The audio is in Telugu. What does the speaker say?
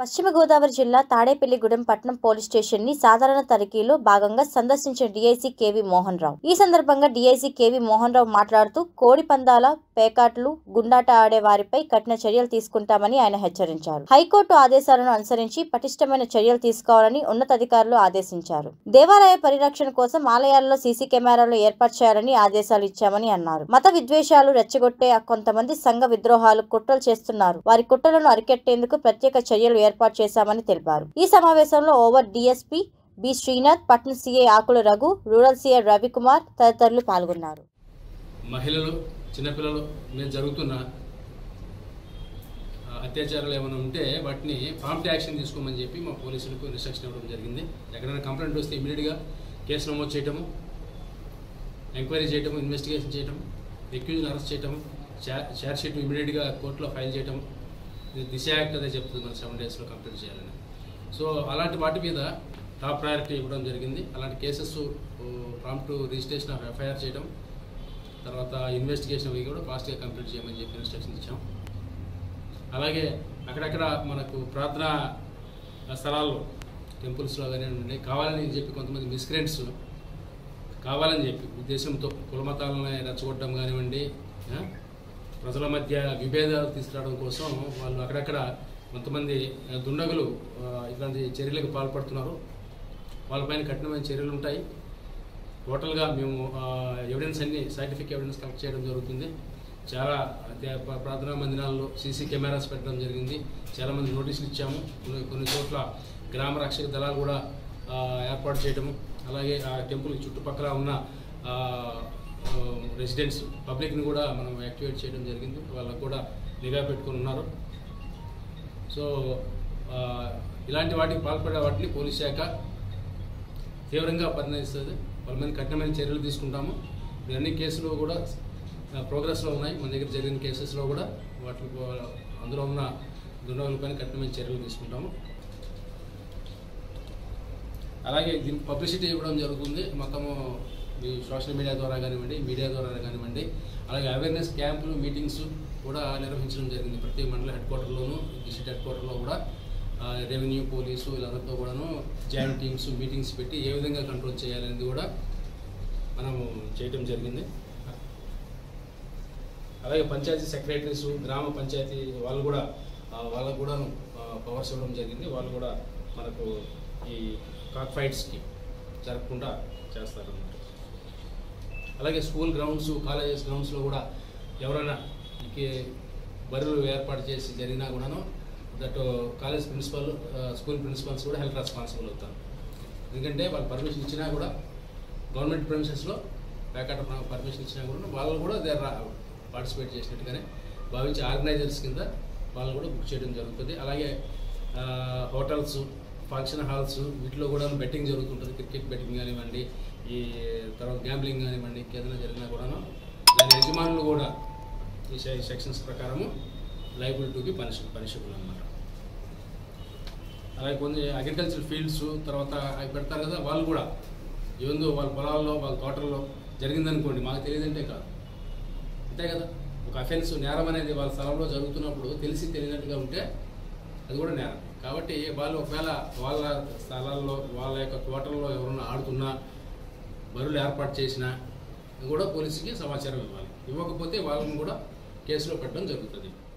పశ్చిమ గోదావరి జిల్లా తాడేపల్లిగూడెం పట్నం పోలీస్ స్టేషన్ ని సాధారణ తనిఖీలో భాగంగా సందర్శించిన డీఐసీ కేవీ మోహన్ రావు ఈ సందర్భంగా డీఐసీ కేవీ మోహన్ రావు మాట్లాడుతూ కోడి పందాల పేకాట్లు గుండాట ఆడే వారిపై కఠిన చర్యలు తీసుకుంటామని ఆయన హెచ్చరించారు హైకోర్టు ఆదేశాలను అనుసరించి పటిష్టమైన చర్యలు తీసుకోవాలని ఉన్నతాధికారులు ఆదేశించారు దేవాలయ పరిరక్షణ కోసం ఆలయాల్లో సీసీ కెమెరాలు ఏర్పాటు చేయాలని ఆదేశాలు ఇచ్చామని అన్నారు మత విద్వేషాలు రెచ్చగొట్టే కొంతమంది సంఘ విద్రోహాలు కుట్రలు చేస్తున్నారు వారి కుట్రలను అరికెట్టేందుకు ప్రత్యేక చర్యలు ఏర్పాటు చేశామని తెలిపారు ఈ సమావేశంలో ఓవర్ డీఎస్పీ బి శ్రీనాథ్ పట్న CI Akula Raghu rural CI Ravikumar తదితరులు పాల్గొన్నారు మహిళలు చిన్నపిల్లలు మీద జరుగుతున్న ఆ, అత్యాచారాలు ఏమైనా ఉంటే వాటిని ప్రాంప్ట్ యాక్షన్ తీసుకోమని చెప్పి మా పోలీసులకు ఇన్స్ట్రక్షన్ ఇవ్వడం జరిగింది ఎక్కడైనా కంప్లైంట్ వస్తే ఇమీడియట్గా కేసు నమోదు చేయటము ఎంక్వైరీ చేయటము ఇన్వెస్టిగేషన్ చేయటం ఎక్యూజ్ని అరెస్ట్ చేయటం చార్జ్ షీట్ ఇమీడియట్గా కోర్టులో ఫైల్ చేయటం ఇది దిశ యాక్ట్ అదే చెప్తుంది మన సెవెన్ డేస్లో కంప్లీట్ చేయాలని సో అలాంటి వాటి మీద టాప్ ప్రయారిటీ ఇవ్వడం జరిగింది అలాంటి cases prompt registration of FIR చేయడం తర్వాత ఇన్వెస్టిగేషన్ అవి కూడా ఫాస్ట్గా కంప్లీట్ చేయమని చెప్పి ఇన్స్ట్రక్షన్ ఇచ్చాం అలాగే అక్కడక్కడ మనకు ప్రార్థనా స్థలాల్లో టెంపుల్స్లో కానివ్వండి కావాలని చెప్పి కొంతమంది మిస్క్రెంట్స్ కావాలని చెప్పి ఉద్దేశంతో కులమతాలను రెచ్చగొట్టడం కానివ్వండి ఆ, ప్రజల మధ్య విభేదాలు తీసుకురావడం కోసం వాళ్ళు అక్కడక్కడ కొంతమంది ఆ, దుండగులు ఆ, ఇట్లాంటి చర్యలకు పాల్పడుతున్నారు వాళ్ళపైన కఠినమైన చర్యలు ఉంటాయి టోటల్గా మేము ఎవిడెన్స్ అన్ని సైంటిఫిక్ ఎవిడెన్స్ కలెక్ట్ చేయడం జరుగుతుంది చాలా దే- ప్ర- ప్రార్థనా మందిరాల్లో సీసీ కెమెరాస్ పెట్టడం జరిగింది చాలామంది నోటీసులు ఇచ్చాము కొన్ని కొన్ని చోట్ల గ్రామ రక్షక దళాలు కూడా ఆ, ఏర్పాటు చేయడము అలాగే ఆ టెంపుల్ చుట్టుపక్కల ఉన్న రెసిడెంట్స్ పబ్లిక్ని కూడా మనం యాక్టివేట్ చేయడం జరిగింది వాళ్ళకు కూడా నిఘా పెట్టుకొని ఉన్నారు సో ఆ, ఇలాంటి వాటికి పాల్పడే వాటిని పోలీస్ శాఖ తీవ్రంగా పరిణమిస్తుంది వాళ్ళ మీద కఠినమైన చర్యలు తీసుకుంటాము ఇప్పుడు అన్ని కేసులు కూడా ప్రోగ్రెస్లో ఉన్నాయి మన దగ్గర జరిగిన కేసెస్లో కూడా వాటి అందులో ఉన్న దుండగులపైన కఠినమైన చర్యలు తీసుకుంటాము అలాగే దీనికి పబ్లిసిటీ ఇవ్వడం జరుగుతుంది మొత్తము ఈ సోషల్ మీడియా ద్వారా కానివ్వండి మీడియా ద్వారా కానివ్వండి అలాగే అవేర్నెస్ క్యాంపులు మీటింగ్స్ కూడా నిర్వహించడం జరిగింది ప్రతి మండల హెడ్ క్వార్టర్లోను డిస్ట్రిక్ట్ హెడ్ క్వార్టర్లో కూడా ఆ, రెవెన్యూ పోలీసు వీళ్ళందరితో కూడాను జాయింట్ టీమ్స్ మీటింగ్స్ పెట్టి ఏ విధంగా కంట్రోల్ చేయాలనేది కూడా మనము చేయటం జరిగింది అలాగే పంచాయతీ సెక్రటరీస్ గ్రామ పంచాయతీ వాళ్ళు కూడా ఆ, వాళ్ళకు కూడా పవర్స్ ఇవ్వడం జరిగింది వాళ్ళు కూడా మనకు ఈ కాక్ ఫైట్స్కి జరగకుండా చేస్తారన్నమాట అలాగే స్కూల్ గ్రౌండ్స్ కాలేజెస్ గ్రౌండ్స్లో కూడా ఎవరైనా ఈ బరువులు ఏర్పాటు చేసి జరిగినా కూడాను that college principal school principals కూడా హెల్త్ రెస్పాన్సిబుల్ అవుతారు ఎందుకంటే వాళ్ళు పర్మిషన్ ఇచ్చినా కూడా గవర్నమెంట్ ప్రిమిసెస్లో ప్యాకెట్ పర్మిషన్ ఇచ్చినా కూడా వాళ్ళు కూడా దే పార్టిసిపేట్ చేసినట్టుగానే భావించి ఆర్గనైజర్స్ కింద వాళ్ళు కూడా బుక్ చేయడం జరుగుతుంది అలాగే ఆ, హోటల్స్ ఫంక్షన్ హాల్స్ వీటిలో కూడా బెట్టింగ్ జరుగుతుంటుంది క్రికెట్ బెట్టింగ్ కానివ్వండి ఈ తర్వాత గ్యాంబ్లింగ్ కానివ్వండి ఏదైనా జరిగినా కూడాను దాని యజమానులు కూడా ఈ సె- సెక్షన్స్ ప్రకారము లైబుల్ టుకి పనిష్ పనిషబుల్ అన్నమాట అలాగే కొన్ని అగ్రికల్చర్ ఫీల్డ్స్ తర్వాత అవి పెడతారు కదా వాళ్ళు కూడా ఏందో వాళ్ళ పొలాల్లో వాళ్ళ తోటల్లో జరిగిందనుకోండి మాకు తెలియదంటే కాదు అంతే కదా ఒక అఫెన్స్ నేరం అనేది వాళ్ళ స్థలంలో జరుగుతున్నప్పుడు తెలిసి తెలియనట్టుగా ఉంటే అది కూడా నేరం కాబట్టి వాళ్ళు ఒకవేళ వాళ్ళ స్థలాల్లో వాళ్ళ యొక్క తోటల్లో ఎవరైనా ఆడుతున్నా బరువులు ఏర్పాటు చేసినా కూడా పోలీసుకి సమాచారం ఇవ్వాలి ఇవ్వకపోతే వాళ్ళని కూడా కేసులో పెట్టడం జరుగుతుంది